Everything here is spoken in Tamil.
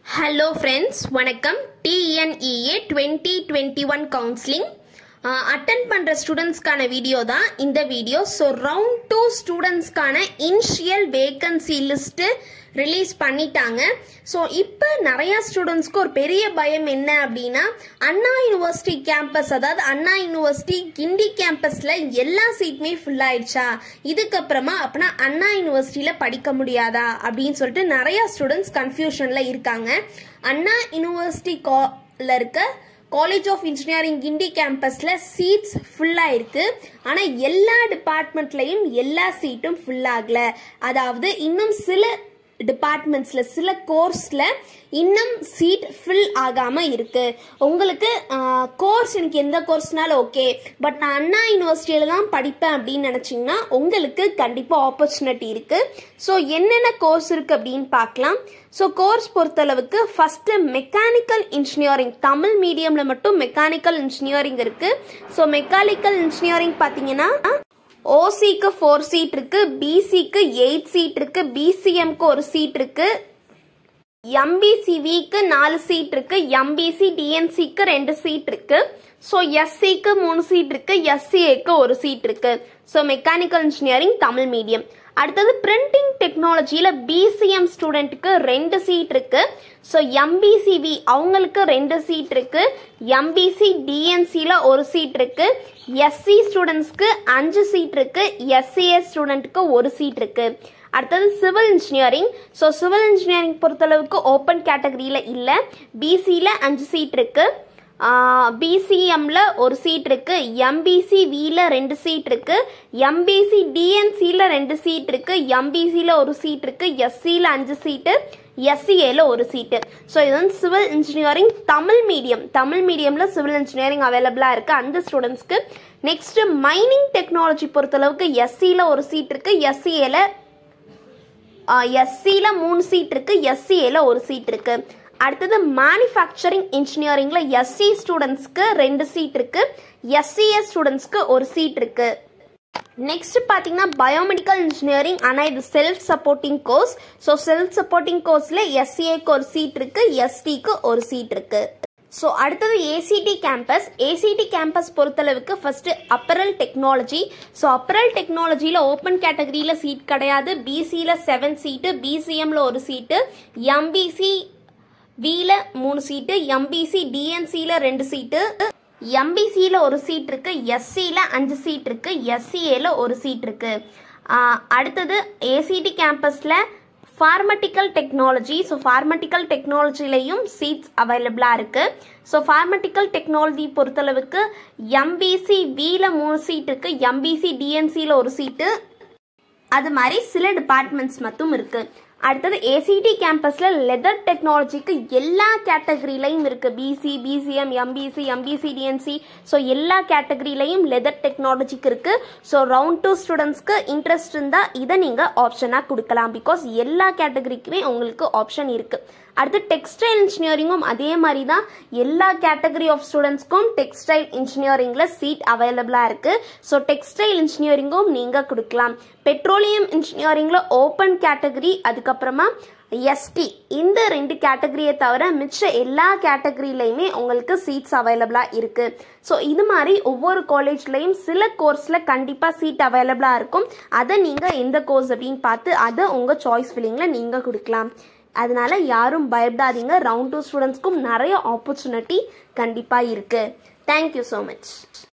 ஹலோ ஃப்ரெண்ட்ஸ் வணக்கம் TNEA twenty twenty one counselling attend பண்ணுற ஸ்டூடெண்ட்ஸ்க்கான வீடியோ தான் இந்த வீடியோ ஸோ ரவுண்ட் டூ ஸ்டூடெண்ட்ஸ்க்கான இனிஷியல் வேகன்சி லிஸ்ட்டு ரிலீஸ் பண்ணிட்டாங்க ஸோ இப்போ நிறையா ஸ்டூடெண்ட்ஸ்க்கு ஒரு பெரிய பயம் என்ன அப்படின்னா அண்ணா யூனிவர்சிட்டி கேம்பஸ் அதாவது அண்ணா யூனிவர்சிட்டி கிண்டி கேம்பஸில் எல்லா சீட்டுமே ஃபுல் ஆயிடுச்சா இதுக்கப்புறமா அப்படின்னா அண்ணா யூனிவர்சிட்டியில் படிக்க முடியாதா அப்படின்னு சொல்லிட்டு நிறையா ஸ்டூடெண்ட்ஸ் கன்ஃபியூஷனில் இருக்காங்க அண்ணா யூனிவர்சிட்டி கால இருக்க காலேஜ் ஆஃப் இன்ஜினியரிங் கிண்டி கேம்பஸில் சீட்ஸ் ஃபுல்லாக இருக்குது ஆனால் எல்லா டிபார்ட்மெண்ட்லையும் எல்லா சீட்டும் ஃபுல் ஆகலை அதாவது இன்னும் சில டிபார்ட்மெண்ட்ஸில் சில கோர்ஸில் இன்னும் சீட் ஃபில் ஆகாமல் இருக்குது உங்களுக்கு கோர்ஸ் எனக்கு எந்த கோர்ஸ்னாலும் ஓகே பட் நான் அண்ணா யூனிவர்சிட்டியில் தான் படிப்பேன் அப்படின்னு நினச்சிங்கன்னா உங்களுக்கு கண்டிப்பாக ஆப்பர்ச்சுனிட்டி இருக்குது ஸோ என்னென்ன கோர்ஸ் இருக்குது அப்படின்னு பார்க்கலாம் ஸோ கோர்ஸ் பொறுத்தளவுக்கு ஃபஸ்ட்டு மெக்கானிக்கல் இன்ஜினியரிங் தமிழ் மீடியமில் மட்டும் மெக்கானிக்கல் இன்ஜினியரிங் இருக்குது ஸோ மெக்கானிக்கல் இன்ஜினியரிங் பார்த்தீங்கன்னா ஓசிக்கு ஃபோர் சீட் இருக்கு பிசிக்கு எயிட் சீட் இருக்கு பிசிஎம்க்கு ஒரு சீட் இருக்கு எம்பிசிவிக்கு நாலு சீட் இருக்கு எம்பிசி டிஎன்சிக்கு ரெண்டு சீட் இருக்கு ஸோ எஸ்சிக்கு மூணு சீட் இருக்கு எஸ்சிஏக்கு ஒரு சீட் இருக்கு so mechanical engineering Tamil medium அடுத்தது பிரிண்டிங் டெக்னாலஜியில் பிசிஎம் ஸ்டூடெண்ட்டுக்கு ரெண்டு சீட் இருக்கு ஸோ எம்பிசிவி அவங்களுக்கு ரெண்டு சீட் இருக்கு எம்பிசி டிஎன்சியில் ஒரு சீட் இருக்கு எஸ்சி ஸ்டூடெண்ட்ஸ்க்கு அஞ்சு சீட் இருக்கு எஸ்சிஏ ஸ்டூடெண்ட்டுக்கு ஒரு சீட் இருக்கு அடுத்தது civil engineering so civil engineering பொறுத்தளவுக்கு ஓப்பன் கேட்டகரியில் இல்லை பிசியில் அஞ்சு சீட் இருக்கு பிசிஎம்ல ஒரு சீட் இருக்கு எம்பிசி வில ரெண்டு சீட் இருக்கு எம்பிசி டிஎன்சியில் ரெண்டு சீட் இருக்கு எம்பிசியில் ஒரு சீட் இருக்கு எஸ்சியில் அஞ்சு சீட்டு எஸ்சிஏல ஒரு சீட்டு ஸோ இது வந்து civil engineering Tamil medium Tamil மீடியமில் சிவில் இன்ஜினியரிங் அவைலபிளாக இருக்குது அந்த ஸ்டூடெண்ட்ஸ்க்கு நெக்ஸ்ட் மைனிங் டெக்னாலஜி பொறுத்தளவுக்கு எஸ்சியில் ஒரு சீட் இருக்கு எஸ்சிஏல எஸ்சியில் மூணு சீட் இருக்கு எஸ்சிஏல ஒரு சீட் இருக்கு அடுத்தது மேனுஃபேக்சரிங் இன்ஜினியரிங்கில் எஸ்சி ஸ்டூடெண்ட்ஸ்க்கு ரெண்டு சீட் இருக்கு எஸ்சிஎஸ் ஸ்டூடெண்ட்ஸ்க்கு ஒரு சீட் இருக்கு நெக்ஸ்ட் பார்த்தீங்கன்னா பயோமெடிக்கல் இன்ஜினியரிங் ஆனால் இது self supporting course so self supporting கோர்ஸில் எஸ்சிஏக்கு ஒரு சீட் இருக்கு எஸ்டிக்கு ஒரு சீட் இருக்கு ஸோ அடுத்தது ஏசிடி கேம்பஸ் ஏசிடி கேம்பஸ் பொறுத்தளவுக்கு first apparel technology so apparel டெக்னாலஜியில் ஓப்பன் கேட்டகரியில் சீட் கிடையாது பிசியில் செவன் சீட்டு பிசிஎம்ல ஒரு சீட்டு எம்பிசி வில மூணு சீட்டு எம்பிசி டிஎன்சியில் ரெண்டு சீட்டு எம்பிசியில் ஒரு சீட் இருக்கு எஸ்சியில் அஞ்சு சீட் இருக்கு எஸ்சிஏல ஒரு சீட் இருக்கு அடுத்தது ஏசிடி கேம்பஸில் ஃபார்மட்டிக்கல் டெக்னாலஜி ஸோ ஃபார்மட்டிக்கல் டெக்னாலஜிலையும் சீட்ஸ் அவைலபிளாக இருக்குது ஸோ ஃபார்மட்டிக்கல் டெக்னாலஜி பொறுத்தளவுக்கு எம்பிசி வில மூணு சீட் இருக்குது எம்பிசி டிஎன்சியில் ஒரு சீட்டு அது மாதிரி சில டிபார்ட்மெண்ட்ஸ் மட்டும் இருக்குது அடுத்தது ஏசிடி கேம்பஸில் லெதர் டெக்னாலஜிக்கு எல்லா கேட்டகரியிலையும் இருக்குது BC BCM MBC MBC DNC so எல்லா கேட்டகரியிலையும் லெதர் டெக்னாலஜிக்கு இருக்குது ஸோ ரவுண்ட் டூ ஸ்டூடெண்ட்ஸ்க்கு இன்ட்ரெஸ்ட் இருந்தால் இதை நீங்கள் ஆப்ஷனாக கொடுக்கலாம் பிகாஸ் எல்லா கேட்டகரிக்குமே உங்களுக்கு ஆப்ஷன் இருக்குது அடுத்து டெக்ஸ்டைல் இன்ஜினியரிங்கும் அதே மாதிரி தான் எல்லா கேட்டகரி ஆஃப் ஸ்டூடெண்ட்ஸ்க்கும் டெக்ஸ்டைல் இன்ஜினியரிங்கில் சீட் அவைலபிளாக இருக்குது ஸோ டெக்ஸ்டைல் இன்ஜினியரிங்கும் நீங்கள் கொடுக்கலாம் பெட்ரோலியம் இன்ஜினியரிங்கில் ஓப்பன் கேட்டகரி அதுக்கப்புறமா எஸ்டி இந்த ரெண்டு கேட்டகரியை தவிர மிச்ச எல்லா கேட்டகரியிலையுமே உங்களுக்கு சீட்ஸ் அவைலபிளாக இருக்குது ஸோ இது மாதிரி ஒவ்வொரு காலேஜ்லேயும் சில கோர்ஸில் கண்டிப்பாக சீட் அவைலபிளாக இருக்கும் அதை நீங்கள் எந்த கோர்ஸ் அப்படின்னு பார்த்து அதை உங்கள் சாய்ஸ் ஃபில்லிங்கில் நீங்கள் கொடுக்கலாம் அதனால யாரும் பயப்படாதீங்க ரவுண்ட் டூ ஸ்டூடெண்ட்ஸ்க்கும் நிறைய ஆப்பர்ச்சுனிட்டி கண்டிப்பாக இருக்குது தேங்க்யூ ஸோ மச்